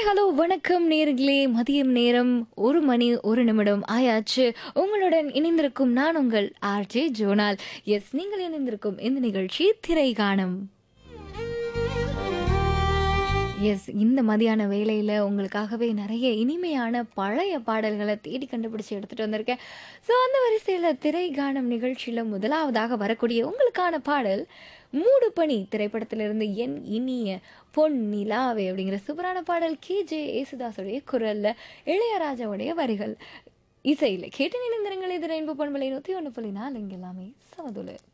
hello வணக்கம் நேர்களே மதியம் நேரம் ஒரு மணி ஒரு நிமிடம் ஆயாச்சு உங்களுடன் இணைந்திருக்கும் நான் உங்கள் ஆர்ஜே ஜோனால் எஸ் நீங்கள் இணைந்திருக்கும் இந்த நிகழ்ச்சி திரை காணும் எஸ் இந்த மதியான வேலையில் உங்களுக்காகவே நிறைய இனிமையான பழைய பாடல்களை தேடி கண்டுபிடிச்சு எடுத்துகிட்டு வந்திருக்கேன் ஸோ அந்த வரிசையில் திரை காணும் நிகழ்ச்சியில் முதலாவதாக வரக்கூடிய உங்களுக்கான பாடல் மூடு பனி திரைப்படத்திலிருந்து என் இனிய பொன் நிலாவே அப்படிங்கிற சூப்பரான பாடல் கே ஜே ஏசுதாஸுடைய குரலில் இளையராஜாவுடைய வரிகள் இசையில் கேட்டு நினைந்திருங்கள் இது ரெயின்போ பண்பலை நூற்றி ஒன்று புள்ளி நாலு இங்கே எல்லாமே சமதுல